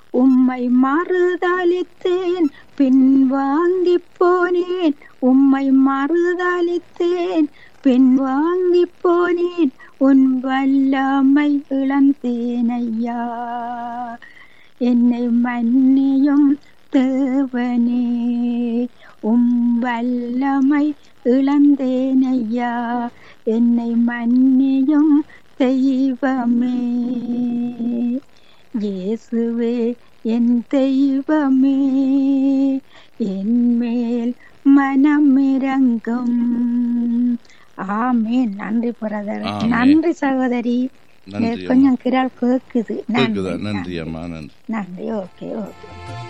உம்மை மறுதளித்தேன் பின் வாங்கி போனேன் உம்மை மறுதளித்தேன் பின் வாங்கி போனேன் உன் வல்லமை இழந்தேனையா என்னை மன்னியும் தேவனே உம் வல்லமை இழந்தேனையா என்னை மன்னியும் தெய்வமே இயேசுவே என் தெய்வமே என் மேல் மனமிரங்கும் ஆமே நன்றி பிரதர் ஆமென். நன்றி சகோதரி நன்றி கொஞ்சம் கிரால் கேக்குது கேக்குதா நன்றி நன்றி அம்மா நன்றி நன்றி ஓகே ஓகே